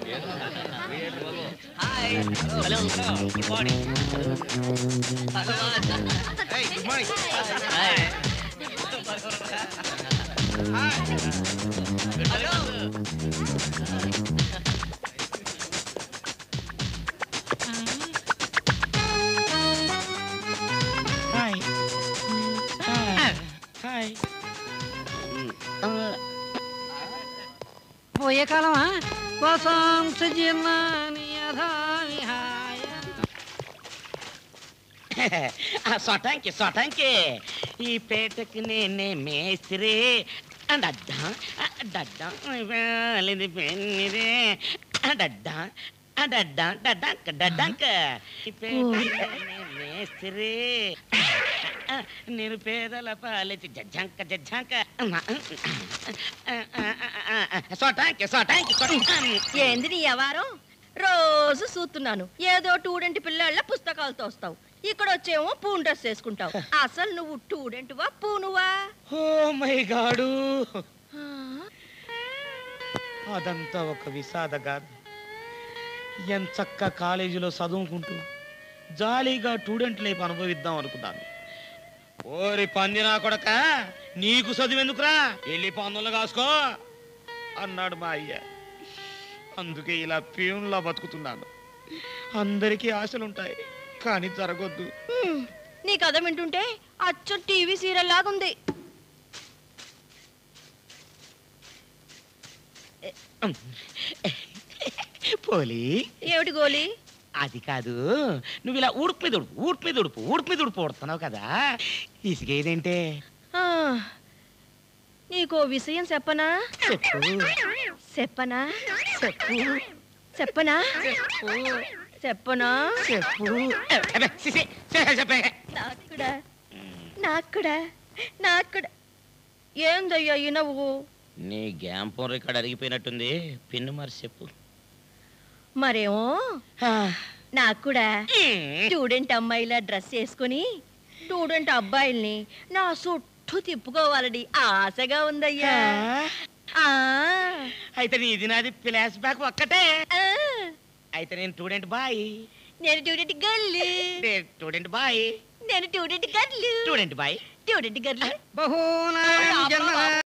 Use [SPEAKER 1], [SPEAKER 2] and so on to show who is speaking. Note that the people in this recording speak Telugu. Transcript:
[SPEAKER 1] Hi hello good morning good morning hi hello
[SPEAKER 2] hi hi
[SPEAKER 3] పోయే కాలమా వసంత జిల్లాని యథా విహాయ
[SPEAKER 2] సొటంకి సొటంకి ఈ పేటకి నేనే మేస్త్రి డడ్డా డడ్డా వేలిది పెన్నిదే డడ్డా డడ్డా డడ్డంక డడ్డంక ఈ పేటకి నేనే మేస్త్రి నేను పేదల పాలిచి జజ్జంక జజ్జంక సొటాంకి సొటాంకి సొటాంకి
[SPEAKER 4] ఏంది నీ వ్యవహారం రోజు చూస్తున్నాను ఏదో టూడెంట్ పిల్లల పుస్తకాలతో వస్తావు ఇక్కడ వచ్చేమో పూన్ డ్రెస్ వేసుకుంటావు అసలు నువ్వు టూడెంట్వా పూనువా
[SPEAKER 2] ఓ మై గాడు అదంతా ఒక విషాదగాథ ఎంచక్క కాలేజీలో చదువుకుంటూ జాలీగా స్టూడెంట్ లైఫ్ అనుభవిద్దాం అనుకున్నాను ఓరి పందినా కొడక నీకు చదువెందుకురా వెళ్ళి పన్నులు కాసుకో అన్నాడు మా అయ్య అందుకే ఇలా ప్యూన్లా బతుకుతున్నాను అందరికీ ఆశలుంటాయి కానీ జరగొద్దు
[SPEAKER 4] హ్మ్, నీ కథ వింటుంటే అచ్చు టీవీ సీరియల్ లాగుంది
[SPEAKER 2] పోలీ
[SPEAKER 4] ఏమిటి గోలి
[SPEAKER 2] అది కాదు నువ్వు ఇలా ఊడుపు మీద ఉడుపు ఊడుపు మీద ఉడుపు ఊడుపు మీద ఉడుపు ఉడుతున్నావు కదా ఇసుకేదేంటే
[SPEAKER 4] ఆ, నీకో విషయం చెప్పనా
[SPEAKER 2] చెప్పు
[SPEAKER 4] చెప్పనా
[SPEAKER 2] చెప్పు
[SPEAKER 4] చెప్పనా చెప్పనా
[SPEAKER 2] చెప్పు అబ్బే, సిసి, చెప్పే, చెప్పే.
[SPEAKER 4] నాకు కూడా నాకు కూడా నాకు కూడా ఏందయ్యా ఈ నవ్వు
[SPEAKER 2] నీ గ్యాంపం రికార్డ్ అరిగిపోయినట్టుంది పిన్ను మరి చెప్పు
[SPEAKER 4] మరేమో నాకు కూడా స్టూడెంట్ అమ్మాయిల డ్రెస్ వేసుకుని స్టూడెంట్ అబ్బాయిల్ని నా చుట్టూ తిప్పుకోవాలని ఆశగా ఉందయ్యా ఆ,
[SPEAKER 2] అయితే నీది నాది ఫ్లాష్ బ్యాక్ ఒక్కటే
[SPEAKER 4] ఆ,
[SPEAKER 2] అయితే నేను స్టూడెంట్ బాయ్
[SPEAKER 4] నేను స్టూడెంట్ గర్ల్
[SPEAKER 2] నేను స్టూడెంట్ బాయ్
[SPEAKER 4] నేను student girl
[SPEAKER 2] student boy
[SPEAKER 4] student girl
[SPEAKER 3] బహూనాం జన్మ